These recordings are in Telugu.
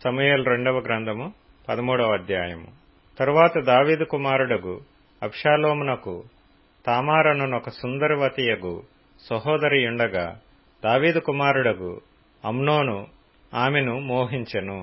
సమూయేలు రెండవ గ్రంథము పదమూడవ అధ్యాయము తరువాత దావీదు కుమారుడగు అబ్షాలోమునకు తామారనునొక సుందరవతియగు సహోదరి ఉండగా దావీదు కుమారుడగు అమ్నోను ఆమెను మోహించెను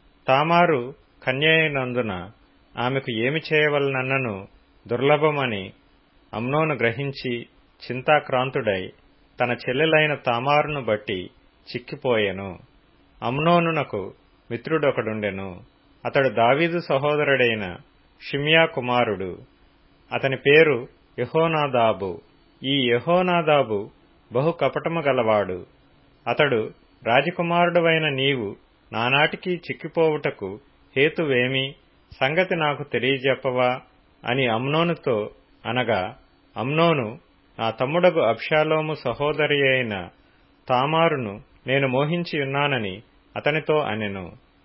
తామారు కన్యైనందున ఆమెకు ఏమి చేయవలనన్నను దుర్లభమని అమ్నోను గ్రహించి చింతాక్రాంతుడై తన చెల్లెలైన తామారును బట్టి చిక్కిపోయెను అమ్నోనునకు మిత్రుడొకడుండెను అతడు దావీదు సహోదరుడైన షిమ్యా కుమారుడు అతని పేరు యహోనాదాబు ఈ యహోనాదాబు బహు కపటము గలవాడు అతడు రాజకుమారుడువైన నీవు నానాటికి చిక్కిపోవుటకు హేతువేమి సంగతి నాకు తెలియజెప్పవా అని అమ్నోనుతో అనగా అమ్నోను నా తమ్ముడగు అబ్షాలోము సహోదరి అయిన తామారును నేను మోహించి ఉన్నానని అతనితో అనెను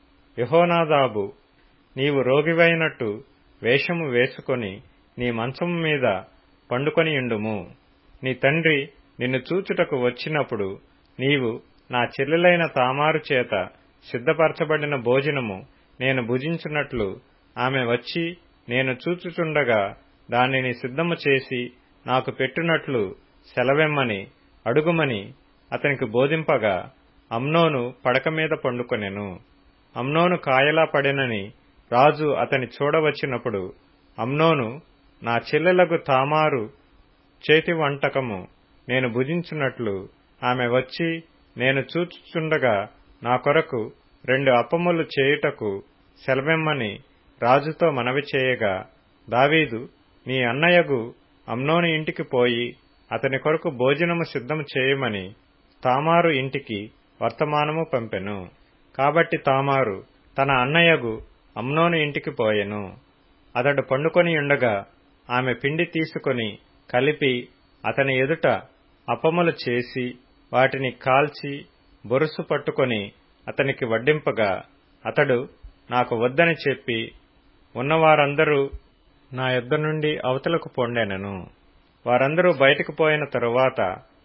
యహోనాదాబు నీవు రోగివైనట్టు వేషము వేసుకొని నీ మంచము మీద పండుకొనియుండుము నీ తండ్రి నిన్ను చూచుటకు వచ్చినప్పుడు నీవు నా చెల్లెలైన తామారు చేత సిద్ధపరచబడిన భోజనము నేను భుజించున్నట్లు ఆమె వచ్చి నేను చూచుచుండగా దానిని సిద్ధము చేసి నాకు పెట్టునట్లు సెలవెమ్మని అడుగుమని అతనికి బోధింపగా అమ్నోను పడక మీద పండుకొనెను అమ్నోను కాయలా పడెనని రాజు అతని చూడవచ్చినప్పుడు అమ్నోను నా చెల్లెలకు తామారు చేతి వంటకము నేను భుజించున్నట్లు ఆమె వచ్చి నేను చూచుచుండగా నా కొరకు రెండు అప్పములు చేయుటకు సెలవెమ్మని రాజుతో మనవి చేయగా దావీదు నీ అన్నయ్యగు అమ్నోని ఇంటికి పోయి అతని కొరకు భోజనము సిద్ధము చేయమని తామారు ఇంటికి వర్తమానము పంపెను కాబట్టి తామారు తన అన్నయ్యగు అమ్నోని ఇంటికి పోయెను అతడు పండుకొని ఉండగా ఆమె పిండి తీసుకొని కలిపి అతని ఎదుట అప్పములు చేసి వాటిని కాల్చి బొరుసు పట్టుకొని అతనికి వడ్డింపగా అతడు నాకు వద్దని చెప్పి ఉన్నవారందరూ నా యొద్ద నుండి అవతలకు పొండెనను వారందరూ బయటకు పోయిన తరువాత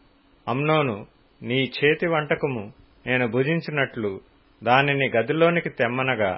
అమ్నోను నీ చేతి వంటకము నేను భుజించినట్లు దానిని గదిలోనికి తెమ్మనగా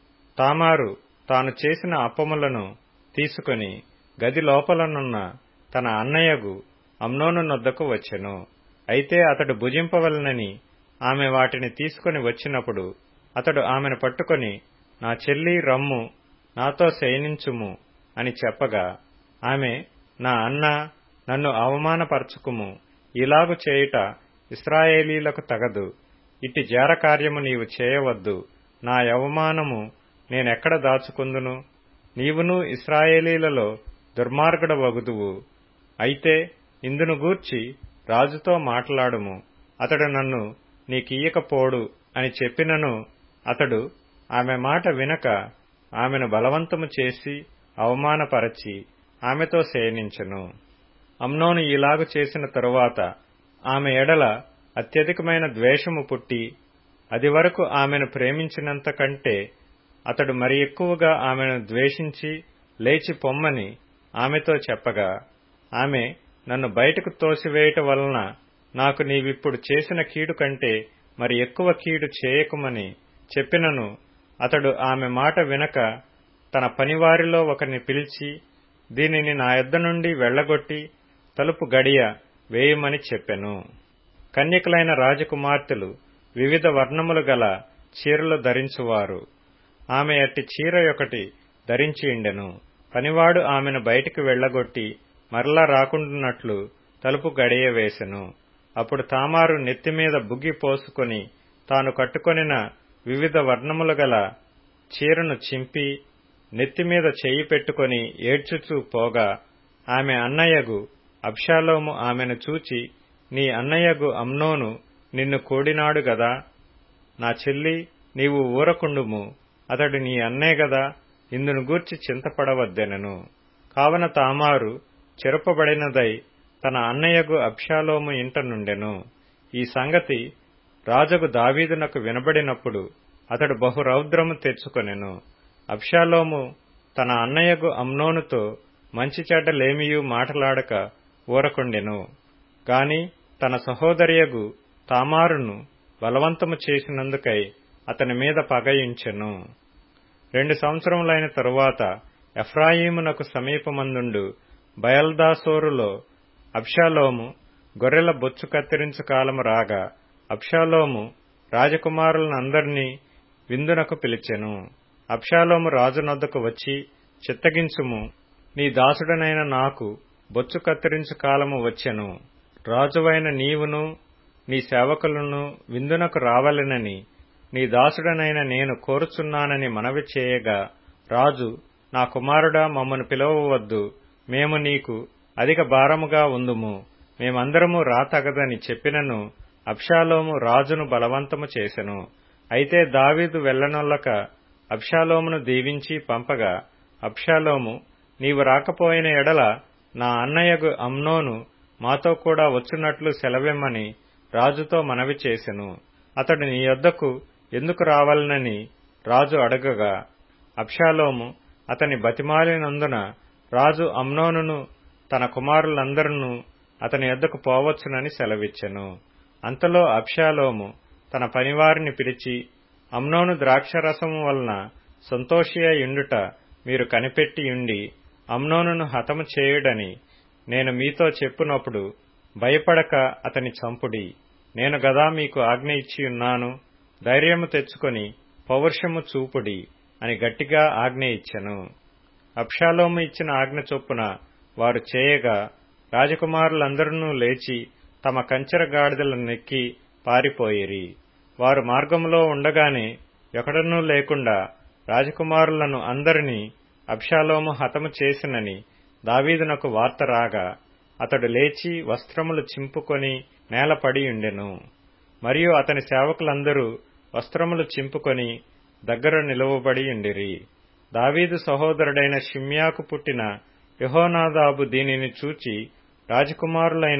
తామారు తాను చేసిన అప్పములను తీసుకుని గది లోపలనున్న తన అన్నయ్యగు అమ్నోను నొద్దకు వచ్చెను అయితే అతడు భుజింపవలనని ఆమె వాటిని తీసుకుని వచ్చినప్పుడు అతడు ఆమెను పట్టుకొని నా చెల్లి రమ్ము నాతో శయనించుము అని చెప్పగా ఆమె నా అన్న నన్ను అవమానపరచుకుము ఇలాగు చేయుట ఇస్రాయేలీలకు తగదు ఇట్టి జార కార్యము నీవు చేయవద్దు నా అవమానము నేనెక్కడ దాచుకుందును నీవును ఇస్రాయేలీలలో దుర్మార్గుడవగుదువు అయితే ఇందును గూర్చి రాజుతో మాట్లాడుము అతడు నన్ను నీకియ్యకపోడు అని చెప్పినను అతడు ఆమె మాట వినక ఆమెను బలవంతము చేసి అవమానపరచి ఆమెతో శయనించెను అమ్నోను ఇలాగు చేసిన తరువాత ఆమె ఎడల అత్యధికమైన ద్వేషము పుట్టి అది వరకు ఆమెను ప్రేమించినంత కంటే అతడు మరి ఎక్కువగా ఆమెను ద్వేషించి లేచి పొమ్మని ఆమెతో చెప్పగా ఆమె నన్ను బయటకు తోసివేయట వలన నాకు నీవిప్పుడు చేసిన కీడు కంటే మరి ఎక్కువ కీడు చేయకుమని చెప్పినను అతడు ఆమె మాట వినక తన పనివారిలో ఒకరిని పిలిచి దీనిని నా యొద్ద నుండి వెళ్లగొట్టి తలుపు గడియ వేయమని చెప్పెను కన్యకులైన రాజకుమార్తెలు వివిధ వర్ణములు గల చీరలు ధరించువారు ఆమె అట్టి చీర ఒకటి ధరించియుండెను పనివాడు ఆమెను బయటికి వెళ్లగొట్టి మరలా రాకుండున్నట్లు తలుపు గడియ వేసెను అప్పుడు తామారు నెత్తిమీద బుగ్గి పోసుకొని తాను కట్టుకొనిన వివిధ వర్ణములు గల చీరను చింపి నెత్తిమీద చెయ్యి పెట్టుకొని ఏడ్చుచూ పోగా ఆమె అన్నయ్యగు అబ్షాలోము ఆమెను చూచి నీ అన్నయ్యగు అమ్నోను నిన్ను కూడినాడు గదా నా చెల్లి నీవు ఊరకుండుము అతడు నీ అన్నే గదా ఇందును గూర్చి చింతపడవద్దెనను కావన తామారు చెరపబడినదై తన అన్నయ్యగు అబ్షాలోము ఇంట నుండెను ఈ సంగతి రాజుకు దావీదునకు వినబడినప్పుడు అతడు బహు రౌద్రము తెచ్చుకొనెను అబ్షాలోము తన అన్నయ్యకు అమ్నోనుతో మంచి చెడ్డలేమియూ మాటలాడక ఊరకుండెను గాని తన సహోదరియగు తామారును బలవంతము చేసినందుకై అతని మీద పగయించెను రెండు సంవత్సరములైన తరువాత ఎఫ్రాయిమునకు సమీపమందుండు బయల్దాసోరులో అబ్షాలోము గొర్రెల బొచ్చు కత్తిరించు కాలము రాగా అబ్షాలోము రాజకుమారులనందరినీ విందునకు పిలిచెను అబ్షాలోము రాజునొద్దకు వచ్చి చిత్తగించుము నీ దాసుడనైన నాకు బొచ్చు కత్తిరించు కాలము వచ్చెను రాజువైన నీవును నీ సేవకులను విందునకు రావలెనని నీ దాసుడనైన నేను కోరుచున్నానని మనవి చేయగా రాజు నా కుమారుడా మమ్మను పిలవవద్దు మేము నీకు అధిక భారముగా ఉందుము మేమందరము రాతగదని చెప్పినను అబ్షాలోము రాజును బలవంతము చేసెను అయితే దావీదు వెళ్లనొల్లక అబ్షాలోమును దీవించి పంపగా అబ్షాలోము నీవు రాకపోయిన ఎడల నా అన్నయ్యగు అమ్నోను మాతో కూడా వచ్చున్నట్లు సెలవిమ్మని రాజుతో మనవి చేసెను అతడు నీ యొద్దకు ఎందుకు రావాలనని రాజు అడగగా అబ్షాలోము అతని బతిమాలినందున రాజు అమ్నోనును తన కుమారులందరూ అతని యొద్దకు పోవచ్చునని సెలవిచ్చెను అంతలో అబ్షాలోము తన పనివారిని పిలిచి అమ్నోను ద్రాక్షరసము వలన సంతోషియుండుట మీరు కనిపెట్టియుండి అమ్నోనును హతము చేయుడని నేను మీతో చెప్పునప్పుడు భయపడక అతని చంపుడి నేను గదా మీకు ఆజ్ఞ ఇచ్చియున్నాను ధైర్యము తెచ్చుకొని పౌరుషము చూపుడి అని గట్టిగా ఆజ్ఞ ఇచ్చెను అబ్షాలోము ఇచ్చిన ఆజ్ఞ చొప్పున వారు చేయగా రాజకుమారులందరూ లేచి తమ కంచెర గాడిదలను నెక్కి పారిపోయిరి వారు మార్గంలో ఉండగానే ఎక్కడనూ లేకుండా రాజకుమారులను అందరినీ అబ్షాలోము హతము చేసినని దావీదునకు వార్త రాగా అతడు లేచి వస్త్రములు చింపుకొని నేలపడియుండెను మరియు అతని సేవకులందరూ వస్త్రములు చింపుకొని దగ్గర నిలువబడి ఉండిరి దావీదు సహోదరుడైన షిమ్యాకు పుట్టిన యహోనాదాబు దీనిని చూచి రాజకుమారులైన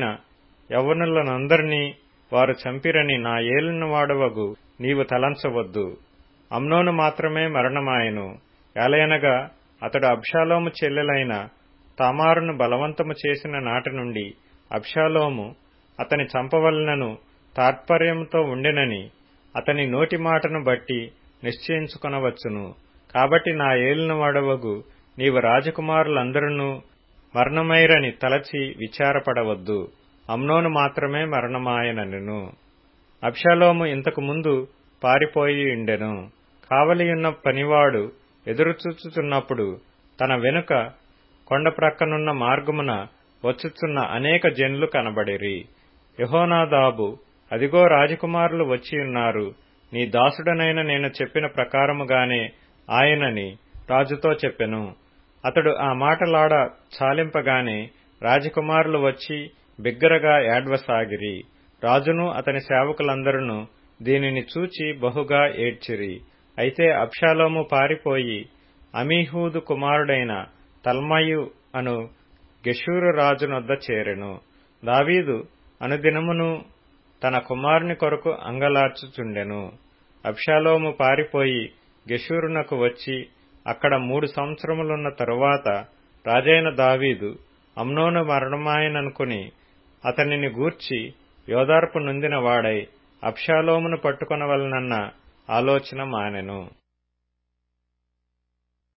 యవనులనందరినీ వారు చంపిరని నా ఏలిన వాడవగు నీవు తలంచవద్దు అమ్నోను మాత్రమే మరణమాయను ఏలయనగా అతడు అబ్షాలోము చెల్లెలైన తామారును బలవంతము చేసిన నాటి నుండి అబ్షాలోము అతని చంపవలనను తాత్పర్యంతో ఉండెనని అతని నోటి మాటను బట్టి నిశ్చయించుకొనవచ్చును కాబట్టి నా ఏలిన వాడవగు నీవు రాజకుమారులందరూ మరణమైరని తలచి విచారపడవద్దు అమ్నోను మాత్రమే మరణమాయనను అబ్షాలోము ఇంతకు ముందు పారిపోయి ఉండెను కావలియున్న పనివాడు ఎదురుచూచుచున్నప్పుడు తన వెనుక కొండ ప్రక్కనున్న మార్గమున వచ్చుచున్న అనేక జనులు కనబడిరి యహోనాదాబు అదిగో రాజకుమారులు వచ్చియున్నారు నీ దాసుడనైన నేను చెప్పిన ప్రకారముగానే ఆయనని రాజుతో చెప్పెను అతడు ఆ మాటలాడ చాలింపగానే రాజకుమారులు వచ్చి బిగ్గరగా ఏడ్వసాగిరి రాజును అతని సేవకులందరూ దీనిని చూచి బహుగా ఏడ్చిరి అయితే అబ్షాలోము పారిపోయి అమీహూదు కుమారుడైన తల్మయు అను గెషూరు రాజునొద్ద చేరెను దావీదు అనుదినమును తన కుమారుని కొరకు అంగలార్చుచుండెను అబ్షాలోము పారిపోయి గెషూరునకు వచ్చి అక్కడ మూడు సంవత్సరములున్న తరువాత రాజైన దావీదు అమ్నోను మరణమాయననుకుని అతనిని గూర్చి యోదార్పు నొందిన వాడై అబ్షాలోమును పట్టుకొనవలనన్న ఆలోచన మానెను